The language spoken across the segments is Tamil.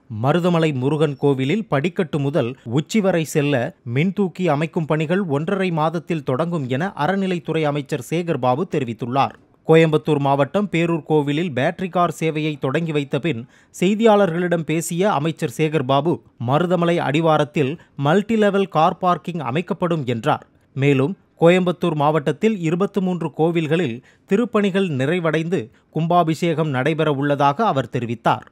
மருதமலை முருகன் கோவிலில் படிக்கட்டு முதல் உச்சி வரை செல்ல மின்தூக்கி அமைக்கும் பணிகள் ஒன்றரை மாதத்தில் தொடங்கும் என அறநிலைத்துறை அமைச்சர் சேகர் பாபு தெரிவித்துள்ளார் கோயம்புத்தூர் மாவட்டம் பேரூர் கோவிலில் பேட்டரி கார் சேவையை தொடங்கி வைத்த பின் செய்தியாளர்களிடம் பேசிய அமைச்சர் சேகர் பாபு மருதமலை அடிவாரத்தில் மல்டி லெவல் கார் பார்க்கிங் அமைக்கப்படும் என்றார் மேலும் கோயம்புத்தூர் மாவட்டத்தில் இருபத்தி மூன்று கோவில்களில் திருப்பணிகள் நிறைவடைந்து கும்பாபிஷேகம் நடைபெற உள்ளதாக அவர் தெரிவித்தார்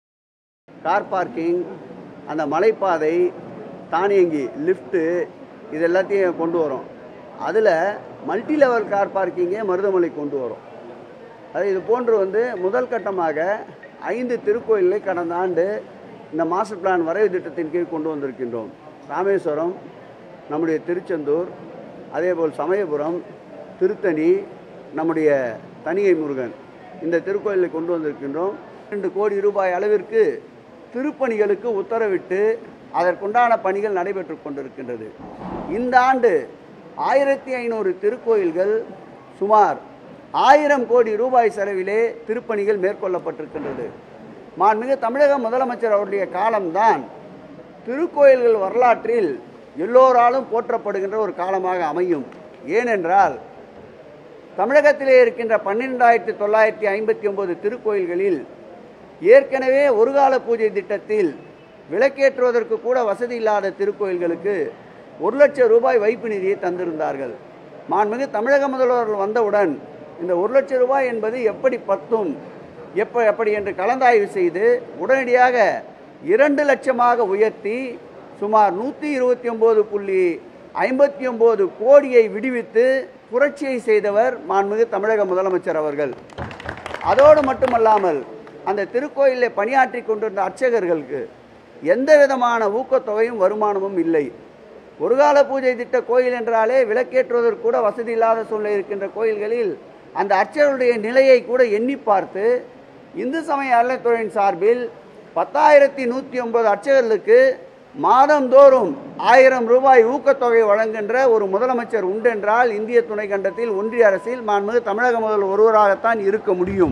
கார் பார்க்கிங் அந்த மலைப்பாதை தானியங்கி லிஃப்ட்டு இது எல்லாத்தையும் கொண்டு வரோம் அதில் மல்டி லெவல் கார் பார்க்கிங்கே மருதமலை கொண்டு வரும் அது இது போன்று வந்து முதல் கட்டமாக ஐந்து திருக்கோயில்களை கடந்த ஆண்டு இந்த மாஸ்டர் பிளான் வரைவு திட்டத்தின் கீழ் கொண்டு வந்திருக்கின்றோம் ராமேஸ்வரம் நம்முடைய திருச்செந்தூர் அதேபோல் சமயபுரம் திருத்தணி நம்முடைய தனிகை முருகன் இந்த திருக்கோயிலை கொண்டு வந்திருக்கின்றோம் ரெண்டு கோடி ரூபாய் அளவிற்கு திருப்பணிகளுக்கு உத்தரவிட்டு அதற்குண்டான பணிகள் நடைபெற்று கொண்டிருக்கின்றது இந்த ஆண்டு ஆயிரத்தி ஐநூறு திருக்கோயில்கள் சுமார் ஆயிரம் கோடி ரூபாய் செலவிலே திருப்பணிகள் மேற்கொள்ளப்பட்டிருக்கின்றது மாண்புமிகு தமிழக முதலமைச்சர் அவருடைய காலம்தான் திருக்கோயில்கள் வரலாற்றில் எல்லோராலும் போற்றப்படுகின்ற ஒரு காலமாக அமையும் ஏனென்றால் தமிழகத்திலே இருக்கின்ற பன்னிரெண்டாயிரத்தி தொள்ளாயிரத்தி ஐம்பத்தி ஒன்பது திருக்கோயில்களில் ஏற்கனவே ஒரு கால பூஜை திட்டத்தில் விளக்கேற்றுவதற்கு கூட வசதி இல்லாத திருக்கோயில்களுக்கு ஒரு லட்சம் ரூபாய் வைப்பு நிதியை தந்திருந்தார்கள் மாண்புமிகு தமிழக முதல்வர்கள் வந்தவுடன் இந்த ஒரு லட்சம் ரூபாய் என்பது எப்படி பத்தும் எப்ப எப்படி என்று கலந்தாய்வு செய்து உடனடியாக இரண்டு லட்சமாக உயர்த்தி சுமார் நூற்றி இருபத்தி ஒம்பது புள்ளி ஐம்பத்தி ஒம்பது கோடியை விடுவித்து புரட்சியை செய்தவர் மாண்புமிகு தமிழக முதலமைச்சர் அவர்கள் அதோடு மட்டுமல்லாமல் அந்த திருக்கோயிலில் பணியாற்றி கொண்டிருந்த அர்ச்சகர்களுக்கு எந்த விதமான ஊக்கத்தொகையும் வருமானமும் இல்லை ஒரு கால பூஜை திட்ட கோயில் என்றாலே விளக்கேற்றுவதற்கு கூட வசதி இல்லாத சூழ்நிலை இருக்கின்ற கோயில்களில் அந்த அர்ச்சகருடைய நிலையை கூட எண்ணி பார்த்து இந்து சமய அறநிலைத்துறையின் சார்பில் பத்தாயிரத்தி நூற்றி ஒன்பது அர்ச்சகர்களுக்கு மாதந்தோறும் ஆயிரம் ரூபாய் ஊக்கத்தொகை வழங்குகின்ற ஒரு முதலமைச்சர் உண்டென்றால் இந்திய துணைக்கண்டத்தில் ஒன்றிய அரசில் மாண்புமிகு தமிழக முதல் ஒருவராகத்தான் இருக்க முடியும்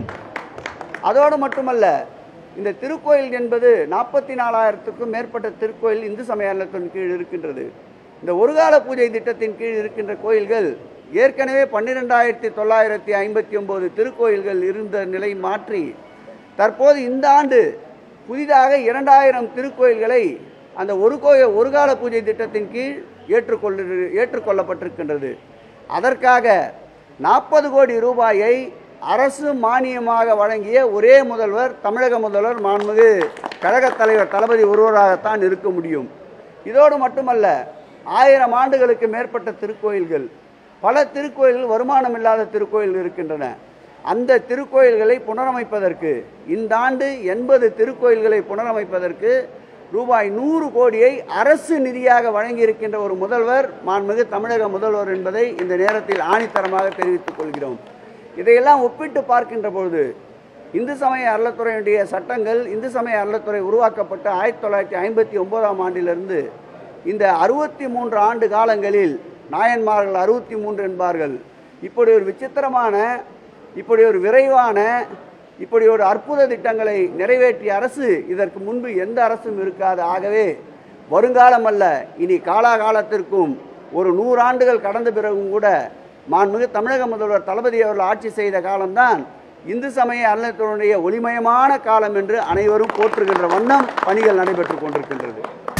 அதோடு மட்டுமல்ல இந்த திருக்கோயில் என்பது நாற்பத்தி நாலாயிரத்துக்கும் மேற்பட்ட திருக்கோயில் இந்து சமய அறநிலையத்தின் கீழ் இருக்கின்றது இந்த ஒருகால பூஜை திட்டத்தின் கீழ் இருக்கின்ற கோயில்கள் ஏற்கனவே பன்னிரெண்டாயிரத்தி தொள்ளாயிரத்தி ஐம்பத்தி ஒம்பது திருக்கோயில்கள் இருந்த நிலை மாற்றி தற்போது இந்த ஆண்டு புதிதாக இரண்டாயிரம் திருக்கோயில்களை அந்த ஒரு கோயில் ஒரு கால பூஜை திட்டத்தின் கீழ் ஏற்றுக்கொள்ள ஏற்றுக்கொள்ளப்பட்டிருக்கின்றது அதற்காக நாற்பது கோடி ரூபாயை அரசு மானியமாக வழங்கிய ஒரே முதல்வர் தமிழக முதல்வர் மாண்புமிகு கழகத் தலைவர் தளபதி ஒருவராகத்தான் இருக்க முடியும் இதோடு மட்டுமல்ல ஆயிரம் ஆண்டுகளுக்கு மேற்பட்ட திருக்கோயில்கள் பல திருக்கோயில்கள் வருமானம் இல்லாத திருக்கோயில்கள் இருக்கின்றன அந்த திருக்கோயில்களை புனரமைப்பதற்கு இந்த ஆண்டு எண்பது திருக்கோயில்களை புனரமைப்பதற்கு ரூபாய் நூறு கோடியை அரசு நிதியாக வழங்கியிருக்கின்ற ஒரு முதல்வர் மாண்புமிகு தமிழக முதல்வர் என்பதை இந்த நேரத்தில் ஆணித்தரமாக தெரிவித்துக் கொள்கிறோம் இதையெல்லாம் ஒப்பிட்டு பார்க்கின்ற பொழுது இந்து சமய அறநிலைத்துறையினுடைய சட்டங்கள் இந்து சமய அறநிலைத்துறை உருவாக்கப்பட்ட ஆயிரத்தி தொள்ளாயிரத்தி ஐம்பத்தி ஒன்பதாம் ஆண்டிலிருந்து இந்த அறுபத்தி மூன்று ஆண்டு காலங்களில் நாயன்மார்கள் அறுபத்தி மூன்று என்பார்கள் இப்படி ஒரு விசித்திரமான இப்படி ஒரு விரைவான இப்படி ஒரு அற்புத திட்டங்களை நிறைவேற்றிய அரசு இதற்கு முன்பு எந்த அரசும் இருக்காது ஆகவே வருங்காலம் அல்ல இனி காலாகாலத்திற்கும் ஒரு நூறாண்டுகள் கடந்த பிறகும் கூட மாண்புமிகு தமிழக முதல்வர் தளபதி அவர்கள் ஆட்சி செய்த காலம்தான் இந்து சமய அறநிலையத்துறையுடைய ஒளிமயமான காலம் என்று அனைவரும் போற்றுகின்ற வண்ணம் பணிகள் நடைபெற்றுக் கொண்டிருக்கின்றது